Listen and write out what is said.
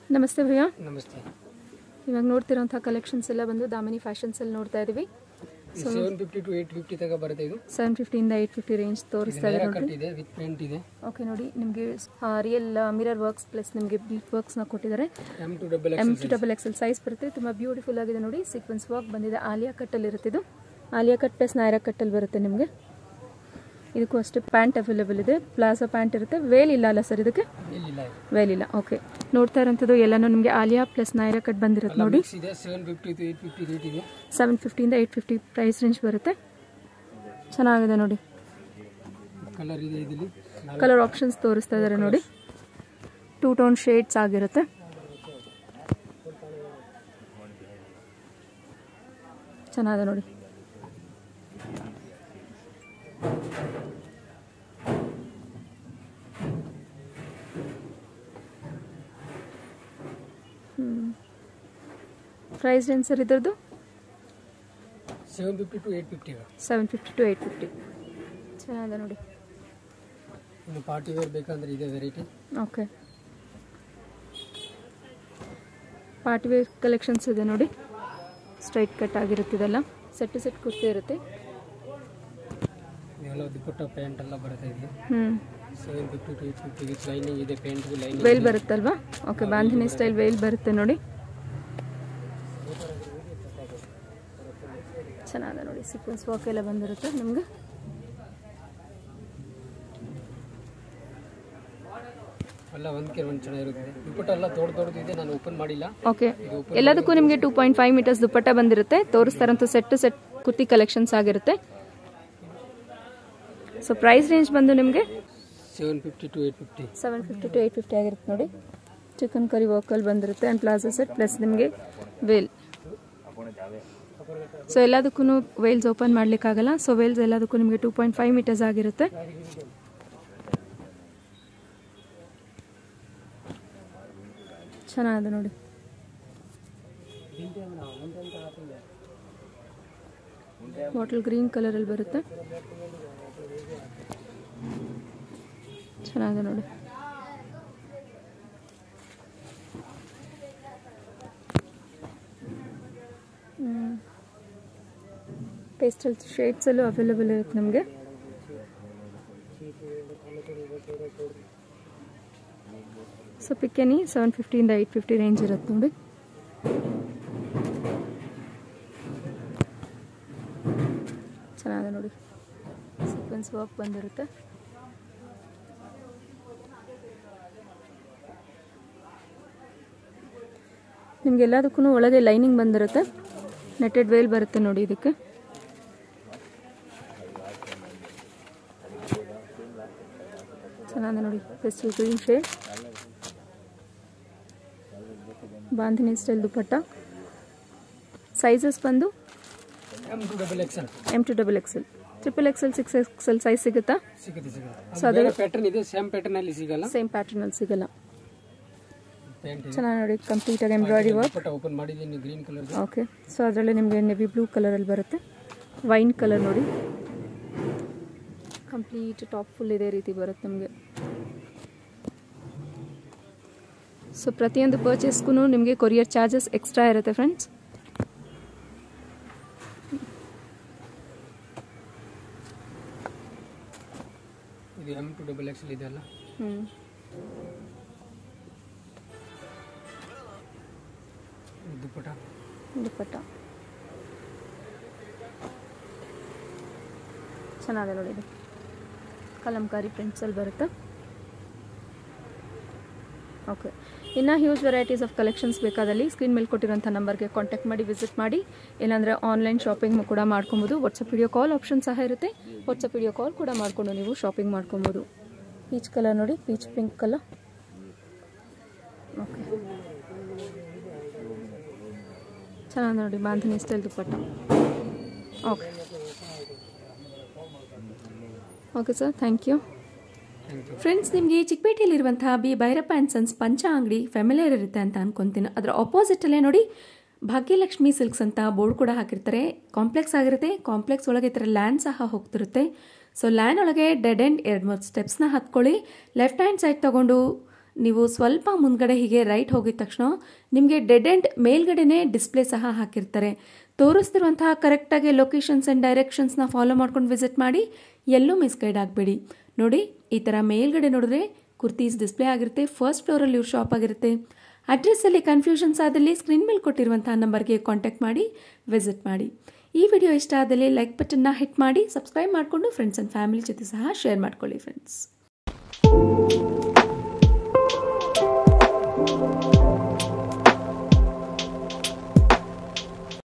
ನಮಸ್ತೆ ಭಯ್ಯ ನಮಸ್ತೆ ಇವಾಗ ನೋಡ್ತಿರೋಂಥ ಕಲೆಕ್ಷನ್ಸ್ ಎಲ್ಲ ಬಂದು ದಾಮಿನಿ ಫ್ಯಾಷನ್ಸಲ್ಲಿ ನೋಡ್ತಾ ಇದ್ದೀವಿ seven fifty to eight fifty ತನಕ ಬರುತ್ತೆ ಇದು ಸೆವೆನ್ ಫಿಫ್ಟಿಯಿಂದ ಏಯ್ಟ್ ಫಿಫ್ಟಿ ರೇಂಜ್ ತೋರಿಸ್ತಾ ಇದೆ ನೇರ ನೋಡ್ರಿ ಕಟ್ ಇದೆ ವಿತ್ ಪ್ರಿಂಟ್ ಇದೆ ಓಕೆ ನೋಡಿ ನಿಮಗೆ ರಿಯಲ್ ಮಿರರ್ ವರ್ಕ್ಸ್ ಪ್ಲಸ್ ನಿಮಗೆ ಬೀಟ್ ವರ್ಕ್ಸ್ನ ಕೊಟ್ಟಿದ್ದಾರೆ M to double M X to double XL size ಬರುತ್ತೆ ತುಂಬ ಬ್ಯೂಟಿಫುಲ್ ಆಗಿದೆ ನೋಡಿ ಸೀಕ್ವೆನ್ಸ್ ವರ್ಕ್ ಬಂದಿದೆ ಆಲಿಯಾ ಕಟ್ಟಲ್ಲಿ ಇರುತ್ತೆ ಇದು ಆಲಿಯಾ ಕಟ್ ಪ್ಲಸ್ ನೈರಾ ಕಟ್ಟಲ್ಲಿ ಬರುತ್ತೆ ನಿಮಗೆ ಇದಕ್ಕೂ ಅಷ್ಟೇ ಪ್ಯಾಂಟ್ ಅವೈಲೇಬಲ್ ಇದೆ ಪ್ಲಾಜೋ ಪ್ಯಾಂಟ್ ಇರುತ್ತೆ ವೇಲ್ ಇಲ್ಲ ಅಲ್ಲ ಸರ್ ಇದಕ್ಕೆ ಇಲ್ಲಿಲ್ಲ ವೇಲ್ ಇಲ್ಲ ಓಕೆ ನೋಡ್ತಾ ಇರೋಂಥದ್ದು ಎಲ್ಲನೂ ನಿಮಗೆ ಆಲಿಯಾ ಪ್ಲಸ್ ನೈರಾ ಕಟ್ ಬಂದಿರುತ್ತೆ ನೋಡಿ ಮಿಕ್ಸ್ ಇದೆ seven fifty to eight fifty rate ಇದೆ ಸೆವೆನ್ ಫಿಫ್ಟಿಯಿಂದ ಏಯ್ಟ್ ಫಿಫ್ಟಿ ಪ್ರೈಸ್ ರೇಂಜ್ ಬರುತ್ತೆ ಚೆನ್ನಾಗಿದೆ ನೋಡಿ ಕಲರ್ ಇದೆ ಇದರಲ್ಲಿ ನಾಲ್ಕು ಕಲರ್ ಆಪ್ಷನ್ಸ್ ತೋರಿಸ್ತಾ ಇದ್ದಾರೆ ನೋಡಿ ಟೂ ಟೋನ್ ಶೇಡ್ಸ್ ಆಗಿರುತ್ತೆ ಚೆನ್ನಾಗಿದೆ ನೋಡಿ ಪ್ರೈಸ್ ರೇಂಜ್ ಸರ್ ಇದ್ರದ್ದು seven fifty to eight fifty seven fifty to eight fifty ಚೆನ್ನಾಗಿದೆ ನೋಡಿ ಇನ್ನು ಪಾರ್ಟಿ ವೇರ್ ಬೇಕಂದ್ರೆ ಇದೆ variety okay party wear collections ಇದೆ ನೋಡಿ ಸ್ಟ್ರೈಟ್ ಕಟ್ ಆಗಿರುತ್ತೆ ಇದೆಲ್ಲ ಸೆಟ್ ಸೆಟ್ ಕುರ್ತಿ ಇರುತ್ತೆ ಇವೆಲ್ಲ ದುಪ್ಪಟ್ಟ ಪ್ಯಾಂಟ್ ಎಲ್ಲ ಬರುತ್ತೆ ಇದೆ ಹ್ಞೂ seven fifty to eight fifty with lining ಇದೆ ಪ್ಯಾಂಟ್ಗೂ ಲೈನಿಂಗ್ ವೇಲ್ ಬರುತ್ತಲ್ವಾ ಓಕೆ ಬಾಂಧಿನಿ ಸ್ಟೈಲ್ ವೇಲ್ ಬರುತ್ತೆ ನೋಡಿ ಚೆನ್ನಾಗಿದೆ ನೋಡಿ ಸೀಕ್ವೆನ್ಸ್ ವರ್ಕ್ ಎಲ್ಲ ಬಂದಿರುತ್ತೆ ನಿಮಗೆ ಎಲ್ಲ ಒಂದ್ಕೆ ಒಂದು ಚೆನ್ನಾಗಿರುತ್ತೆ ದುಪ್ಪಟ್ಟ ಎಲ್ಲ ದೊಡ್ಡ ದೊಡ್ಡದು ಇದೆ ನಾನು ಓಪನ್ ಮಾಡಿಲ್ಲ ಓಕೆ ಎಲ್ಲದಕ್ಕೂ ನಿಮಗೆ two point five metres dupatta ಬಂದಿರುತ್ತೆ ತೋರಿಸ್ತಾರಂತೂ ಸೆಟ್ ಸೆಟ್ ಕುರ್ತಿ ಕಲೆಕ್ಷನ್ಸ್ ಆಗಿರುತ್ತೆ ಸೊ ಪ್ರೈಸ್ ರೇಂಜ್ ಬಂದು ನಿಮಗೆ seven fifty to eight fifty seven fifty to eight fifty ಆಗಿರುತ್ತೆ ನೋಡಿ ಚಿಕನ್ ಕರಿ ವರ್ಕಲ್ಲಿ ಬಂದಿರುತ್ತೆ ಆ್ಯಂಡ್ ಪ್ಲಾಜೋ ಸೆಟ್ ಪ್ಲಸ್ ನಿಮಗೆ ವೇಲ್ ಸೊ ಎಲ್ಲದಕ್ಕೂ ವೇಲ್ಸ್ ಓಪನ್ ಮಾಡಲಿಕ್ಕಾಗಲ್ಲ ಸೊ ವೇಲ್ಸ್ ಎಲ್ಲದಕ್ಕೂ ನಿಮಗೆ ಟೂ ಪಾಯಿಂಟ್ ಫೈವ್ ಮೀಟರ್ಸ್ ಆಗಿರುತ್ತೆ ಚೆನ್ನಾಗಿದೆ ನೋಡಿ ಬಾಟಲ್ ಗ್ರೀನ್ ಕಲರಲ್ಲಿ ಬರುತ್ತೆ ಚೆನ್ನಾಗಿದೆ ನೋಡಿ ಪೇಸ್ಟಲ್ ಶೇಡ್ಸಲ್ಲೂ ಅವೈಲೇಬಲ್ ಇರುತ್ತೆ ನಮಗೆ ಸೊ ಪಿಕ್ಕೆನಿ ಸೆವೆನ್ ಫಿಫ್ಟಿಯಿಂದ ಏಯ್ಟ್ ಫಿಫ್ಟಿ ರೇಂಜ್ ಇರುತ್ತೆ ನೋಡಿ ಚೆನ್ನಾಗಿದೆ ನೋಡಿ ಸೀಕ್ವೆನ್ಸ್ ವರ್ಕ್ ಬಂದಿರುತ್ತೆ ನಿಮ್ಗೆ ಎಲ್ಲದಕ್ಕೂ ಒಳಗೆ ಲೈನಿಂಗ್ ಬಂದಿರುತ್ತೆ ನೆಟೆಡ್ ವೇಲ್ ಬರುತ್ತೆ ನೋಡಿ ಇದಕ್ಕೆ ಚೆನ್ನಾಗಿದೆ ನೋಡಿ pastel green shade bandhani style dupatta sizes ಬಂದು M to double XL M to double XL triple XL six XL size ಸಿಗುತ್ತಾ ಸಿಗುತ್ತೆ ಸಿಗುತ್ತೆ So ಅದು ಬೇರೆ ಪ್ಯಾಟರ್ನ್ ಇದೆ ಸೇಮ್ ಪ್ಯಾಟರ್ನ್ ಅಲ್ಲಿ ಸಿಗಲ್ಲ ಸೇಮ್ ಪ್ಯಾಟರ್ನಲ್ಲಿ ಸಿಗಲ್ಲ ಪ್ಯಾಂಟ್ ಇದೆ ಚೆನ್ನಾಗಿ ನೋಡಿ ಕಂಪ್ಲೀಟ್ ಆಗಿ ಎಂಬ್ರಾಯ್ಡ್ರಿ ವರ್ಕ್ ದುಪ್ಪಟ್ಟ ಓಪನ್ ಮಾಡಿದ್ದೀನಿ ಗ್ರೀನ್ ಕಲರ್ ಓಕೆ ಸೊ ಅದರಲ್ಲಿ ನಿಮಗೆ ನೆವಿ ಬ್ಲೂ ಕಲರಲ್ಲಿ ಬರುತ್ತೆ ವೈನ್ ಕಲರ್ ನೋಡಿ ಕಂಪ್ಲೀಟ್ ಟಾಪ್ ಫುಲ್ ಇದೇ ರೀತಿ ಬರುತ್ತೆ ನಮಗೆ ಸೊ ಪ್ರತಿಯೊಂದು ಪರ್ಚೇಸ್ಗೂ ನಿಮಗೆ ಕೊರಿಯರ್ ಚಾರ್ಜಸ್ ಎಕ್ಸ್ಟ್ರಾ ಇರುತ್ತೆ ಫ್ರೆಂಡ್ಸ್ ಇದು ಎಮ್ ಟು ಡಬಲ್ ಎಕ್ಸೆಲ್ ಇದೆ ಅಲ್ಲ ಹ್ಞೂ ಇದು ದುಪ್ಪಟ್ಟ ದುಪ್ಪಟ್ಟ ಚೆನ್ನಾಗಿದೆ ನೋಡಿ ಇದು ಕಲಂಕಾರಿ ಪ್ರಿಂಟ್ಸಲ್ಲಿ ಬರುತ್ತೆ ಓಕೆ ಇನ್ನು ಹ್ಯೂಜ್ ವೆರೈಟೀಸ್ ಆಫ್ ಕಲೆಕ್ಷನ್ಸ್ ಬೇಕಾದಲ್ಲಿ ಸ್ಕ್ರೀನ್ ಮೇಲೆ ಕೊಟ್ಟಿರೋಂಥ ನಂಬರ್ಗೆ ಕಾಂಟ್ಯಾಕ್ಟ್ ಮಾಡಿ ವಿಸಿಟ್ ಮಾಡಿ ಇಲ್ಲಾಂದರೆ ಆನ್ಲೈನ್ ಶಾಪಿಂಗ್ ಕೂಡ ಮಾಡ್ಕೊಬೋದು ವಾಟ್ಸಪ್ ವಿಡಿಯೋ ಕಾಲ್ ಆಪ್ಷನ್ ಸಹ ಇರುತ್ತೆ ವಾಟ್ಸಪ್ ವಿಡಿಯೋ ಕಾಲ್ ಕೂಡ ಮಾಡಿಕೊಂಡು ನೀವು ಶಾಪಿಂಗ್ ಮಾಡ್ಕೊಬೋದು ಪೀಚ್ ಕಲರ್ ನೋಡಿ ಪೀಚ್ ಪಿಂಕ್ ಕಲರ್ ಓಕೆ ಚೆನ್ನಾಗಿ ನೋಡಿ bandhani style dupatta okay okay sir thank you thank you friends ನಿಮಗೆ ಚಿಕ್ಕಪೇಟೆಯಲ್ಲಿರುವಂತಹ ಬಿ ಭೈರಪ್ಪ ಆ್ಯಂಡ್ ಸನ್ಸ್ ಪಂಚ ಅಂಗಡಿ ಫೆಮಿಲಿಯರ್ ಇರುತ್ತೆ ಅಂತ ಅನ್ಕೊಂತೀನಿ ಅದರ ಅಪೋಸಿಟಲ್ಲೇ ನೋಡಿ ಭಾಗ್ಯಲಕ್ಷ್ಮಿ ಸಿಲ್ಕ್ಸ್ ಅಂತ ಬೋರ್ಡ್ ಕೂಡ ಹಾಕಿರ್ತಾರೆ ಕಾಂಪ್ಲೆಕ್ಸ್ ಆಗಿರುತ್ತೆ ಕಾಂಪ್ಲೆಕ್ಸ್ ಒಳಗೆ ಈ ಥರ ಲ್ಯಾಂಡ್ ಸಹ ಹೋಗ್ತಿರುತ್ತೆ ಸೊ ಲ್ಯಾಂಡ್ ಒಳಗೆ ಡೆಡ್ ಎಂಡ್ ಎರಡು ಮೂರು ಸ್ಟೆಪ್ಸ್ನ ಹತ್ಕೊಳ್ಳಿ ಲೆಫ್ಟ್ ಹ್ಯಾಂಡ್ ಸೈಡ್ ತೊಗೊಂಡು ನೀವು ಸ್ವಲ್ಪ ಮುಂದ್ಗಡೆ ಹೀಗೆ ರೈಟ್ ಹೋಗಿದ ತಕ್ಷಣ ನಿಮಗೆ ಡೆಡ್ ಎಂಡ್ ಮೇಲ್ಗಡೆನೇ ಡಿಸ್ಪ್ಲೇ ಸಹ ಹಾಕಿರ್ತಾರೆ ತೋರಿಸ್ತಿರುವಂತಹ ಕರೆಕ್ಟಾಗಿ ಲೊಕೇಶನ್ಸ್ ಆ್ಯಂಡ್ ಡೈರೆಕ್ಷನ್ಸ್ನ ಫಾಲೋ ಮಾಡ್ಕೊಂಡು ವಿಸಿಟ್ ಮಾಡಿ ಎಲ್ಲೂ ಮಿಸ್ಗೈಡ್ ಆಗಬೇಡಿ ನೋಡಿ ಈ ಥರ ಮೇಲ್ಗಡೆ ನೋಡಿದ್ರೆ ಕುರ್ತೀಸ್ ಡಿಸ್ಪ್ಲೇ ಆಗಿರುತ್ತೆ ಫಸ್ಟ್ ಫ್ಲೋರಲ್ಲಿ ಇವ್ರ ಶಾಪ್ ಆಗಿರುತ್ತೆ ಅಡ್ರೆಸ್ಸಲ್ಲಿ ಕನ್ಫ್ಯೂಷನ್ಸ್ ಆದಲ್ಲಿ ಸ್ಕ್ರೀನ್ ಮೇಲೆ ಕೊಟ್ಟಿರುವಂತಹ ನಂಬರ್ಗೆ ಕಾಂಟ್ಯಾಕ್ಟ್ ಮಾಡಿ ವಿಸಿಟ್ ಮಾಡಿ ಈ ವಿಡಿಯೋ ಇಷ್ಟ ಆದಲ್ಲಿ ಲೈಕ್ ಬಟನ್ನ ಹಿಟ್ ಮಾಡಿ ಸಬ್ಸ್ಕ್ರೈಬ್ ಮಾಡಿಕೊಂಡು ಫ್ರೆಂಡ್ಸ್ ಆ್ಯಂಡ್ ಫ್ಯಾಮಿಲಿ ಜೊತೆ ಸಹ ಶೇರ್ ಮಾಡ್ಕೊಳ್ಳಿ ಫ್ರೆಂಡ್ಸ್